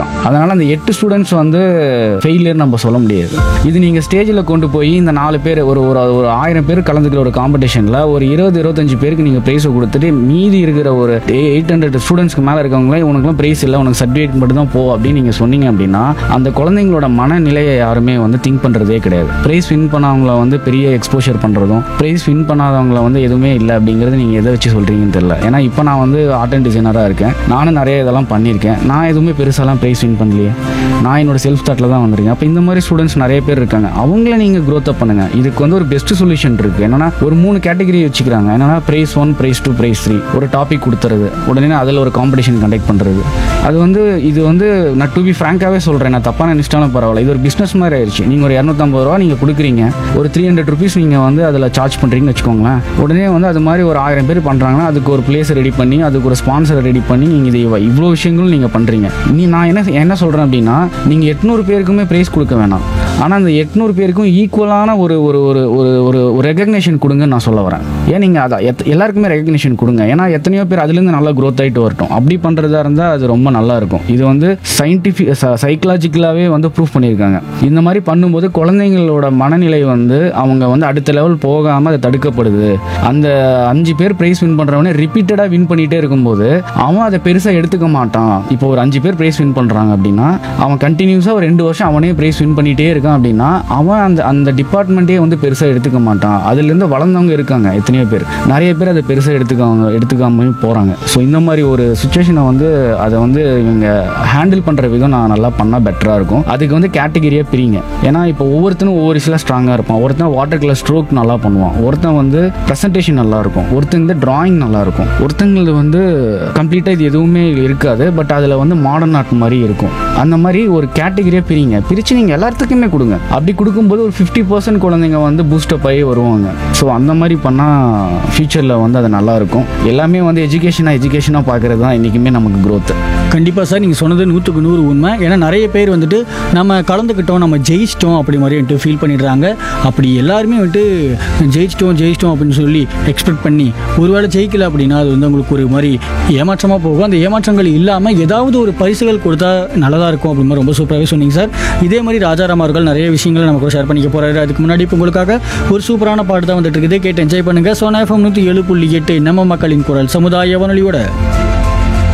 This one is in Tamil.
இருக்கான் அதனால் அந்த எட்டு ஸ்டூடெண்ட்ஸ் வந்து ஃபெயிலியர் நம்ம சொல்ல முடியாது இது நீங்கள் ஸ்டேஜில் கொண்டு போய் இந்த நாலு பேர் ஒரு ஒரு ஒரு ஆயிரம் பேர் கலந்துக்கிற ஒரு காம்படிஷனில் ஒரு இருபது இருபத்தஞ்சு பேருக்கு நீங்கள் ப்ரைஸை கொடுத்துட்டு மீதி இருக்கிற ஒரு எயிட் ஹண்ட்ரட் ஸ்டூடெண்ட்ஸ்க்கு மேலே இருக்கவங்களே உனக்குலாம் ப்ரைஸ் இல்லை உனக்கு சர்டிஃபிகேட் மட்டும் தான் போ அப்படின்னு நீங்கள் சொன்னீங்க அப்படின்னா அந்த குழந்தைங்களோட மனநிலையை யாருமே வந்து திங்க் பண்ணுறதே கிடையாது ப்ரைஸ் வின் பண்ணவங்கள வந்து பெரிய எக்ஸ்போஷர் பண்ணுறதும் ப்ரைஸ் வின் பண்ணாதவங்கள வந்து எதுவுமே இல்லை அப்படிங்கிறது நீங்கள் எதை வச்சு சொல்கிறீங்கன்னு தெரியல ஏன்னா இப்போ நான் வந்து ஆர்ட் அண்ட் டிசைனராக இருக்கேன் நானும் நிறைய இதெல்லாம் பண்ணியிருக்கேன் நான் எதுவுமே பெருசாலாம் ப்ரைஸ் வின் பண்ணலையே நான் என்னோட செல்ஃப் தாட்டில் தான் வந்திருக்கேன் அப்போ இந்த மாதிரி ஸ்டூடெண்ட்ஸ் நிறைய பேர் இருக்காங்க அவங்கள நீங்கள் growth up பண்ணுங்க இதுக்கு வந்து ஒரு பெஸ்ட் சொல்யூஷன் இருக்குது என்னன்னா ஒரு மூணு கேட்டகரி வச்சுக்கிறாங்க என்னன்னா prize one prize two prize three ஒரு டாபிக் கொடுத்துறது உடனே அதில் ஒரு காம்படிஷன் கண்டக்ட் பண்ணுறது அது வந்து இது வந்து நான் டு பி ஃப்ராங்காகவே சொல்கிறேன் நான் தப்பான நினைச்சிட்டாலும் பரவாயில்ல இது ஒரு பிஸ்னஸ் மாதிரி ஆயிடுச்சு நீங்கள் ஒரு இரநூத்தம்பது ரூபா நீங்கள் கொடுக்குறீங்க ஒரு த்ரீ ஹண்ட்ரட் ருபீஸ் நீங்கள் வந்து அதில் சார்ஜ் பண்ணுறீங்கன்னு வச்சுக்கோங்களேன் உடனே வந்து அது மாதிரி ஒரு ஆயிரம் பேர் பண்ணுறாங்கன்னா அதுக்கு ஒரு பிளேஸ் ரெடி பண்ணி அதுக்கு ஒரு ஸ்பான்சர் ரெடி பண்ணி நீங்கள் இது இவ்வ- இவ்வளோ விஷயங்களும் நீங்கள் பண்ணுறீங்க நீ நான் என்ன என்ன சொல்கிறேன் அப்படின்னா நீங்கள் எட்நூறு பேருக்குமே ப்ரைஸ் கொடுக்க வேணாம் ஆனால் அந்த எட்நூறு பேருக்கும் ஈக்குவலான ஒரு ஒரு ஒரு ஒரு ஒரு ஒரு ரெகக்னேஷன் கொடுங்கன்னு நான் சொல்ல வரேன் ஏன் நீங்கள் அதை எத் எல்லாருக்குமே ரெகக்னேஷன் கொடுங்க ஏன்னா எத்தனையோ பேர் அதுலேருந்து நல்லா growth ஆகிட்டு வரட்டும் அப்படி பண்ணுறதா இருந்தால் அது ரொம்ப நல்லா இருக்கும் இது வந்து சயின்டிஃபிக் சைக்கலாஜிக்கலாகவே வந்து ப்ரூஃப் பண்ணியிருக்காங்க இந்த மாதிரி பண்ணும்போது குழந்தைங்களோட மனநிலை வந்து அவங்க வந்து அடுத்த லெவல் போகாமல் அது தடுக்கப்படுது அந்த அஞ்சு பேர் ப்ரைஸ் வின் பண்ணுறவனே ரிப்பீட்டடாக வின் பண்ணிகிட்டே இருக்கும்போது அவன் அதை பெருசாக எடுத்துக்க மாட்டான் இப்போ ஒரு அஞ்சு பேர் ப்ரைஸ் வின் பண்ணுறாங்க அப்படின்னா அவன் கண்டினியூஸாக ஒரு ரெண்டு வருஷம் அவனே ப்ரைஸ் வின் பண்ணிகிட்டே இருக்கான் அப்படின்னா அவன் அந்த அந்த டிபார்ட்மெண்ட்டே வந்து பெருசாக எடுத்துக்க மாட்டான் அதுலேருந்து வளர்ந்தவங்க இருக்காங்க எத்தனையோ பேர் நிறைய பேர் அதை பெருசாக எடுத்துக்காம எடுத்துக்காமையும் போகிறாங்க ஸோ இந்த மாதிரி ஒரு சுச்சுவேஷனை வந்து அதை வந்து இவங்க ஹேண்டில் பண்ணுற விதம் நான் நல்லா பண்ணால் பெட்டராக இருக்கும் அதுக்கு வந்து கேட்டகிரியாக பிரிங்க ஏன்னா இப்போ ஒவ்வொருத்தனும் ஒவ்வொரு சில ஸ்ட்ராங்காக இருப்பான் ஒருத்தன் வாட்டர் கலர் ஸ்ட்ரோக் நல்லா பண்ணுவான் ஒருத்தன் வந்து ப்ரெசன்டேஷன் நல்லா இருக்கும் ஒருத்தன் வந்து டிராயிங் நல்லா இருக்கும் ஒருத்தங்களுக்கு வந்து கம்ப்ளீட்டாக இது எதுவுமே இருக்காது பட் அதில் வந்து மாடர்ன் ஆர்ட் மாதிரி இருக்கும் அந்த மாதிரி ஒரு கேட்டகிரியாக பிரிங்க பிரித்து நீங்கள் எல்லாத்துக்குமே கொடுங்க அப்படி கொடுக்கும்போது ஒரு ஃபிஃப்டி பர்சன்ட் குழந்தைங்க வந்து பூஸ்டப் ஆகி வருவாங்க ஸோ அந்த மாதிரி பண்ணால் ஃப்யூச்சரில் வந்து அது நல்லா இருக்கும் எல்லாமே வந்து எஜுகேஷனாக எஜுகேஷனாக பார்க்குறது தான் இன்றைக்குமே நமக்கு growth கண்டிப்பாக சார் நீங்கள் சொன்னது நூற்றுக்கு நூறு உண்மை ஏன்னா நிறைய பேர் வந்துட்டு நம்ம கலந்துக்கிட்டோம் நம்ம ஜெயிச்சிட்டோம் அப்படி மாதிரி வந்துட்டு ஃபீல் பண்ணிடுறாங்க அப்படி எல்லாருமே வந்துட்டு ஜெயிச்சிட்டோம் ஜெயிச்சிட்டோம் அப்படின்னு சொல்லி எக்ஸ்பெக்ட் பண்ணி ஒருவேளை ஜெயிக்கல அப்படின்னா அது வந்து உங்களுக்கு ஒரு மாதிரி ஏமாற்றமாக போகும் அந்த ஏமாற்றங்கள் இல்லாமல் ஏதாவது ஒரு பரிசுகள் கொடுத்தா நல்லதாக இருக்கும் அப்படின்னு ரொம்ப சூப்பராகவே சொன்னீங்க சார் இதே மாதிரி ராஜாராம் அவர்கள் நிறைய விஷயங்களை நம்ம கூட ஷேர் பண்ணிக்க போகிறாரு அதுக்கு முன்னாடி இப்போ உங்களுக்காக ஒரு சூப்பரான பாட்டு தான் வந்துட்டு இருக்குது கேட்டு என்ஜாய் பண்ணுங்கள் சோனா எஃப்எம் நூற்றி ஏழு புள்ளி எட்டு நம்ம மக்களின் குரல் சமுதாய வானொலியோட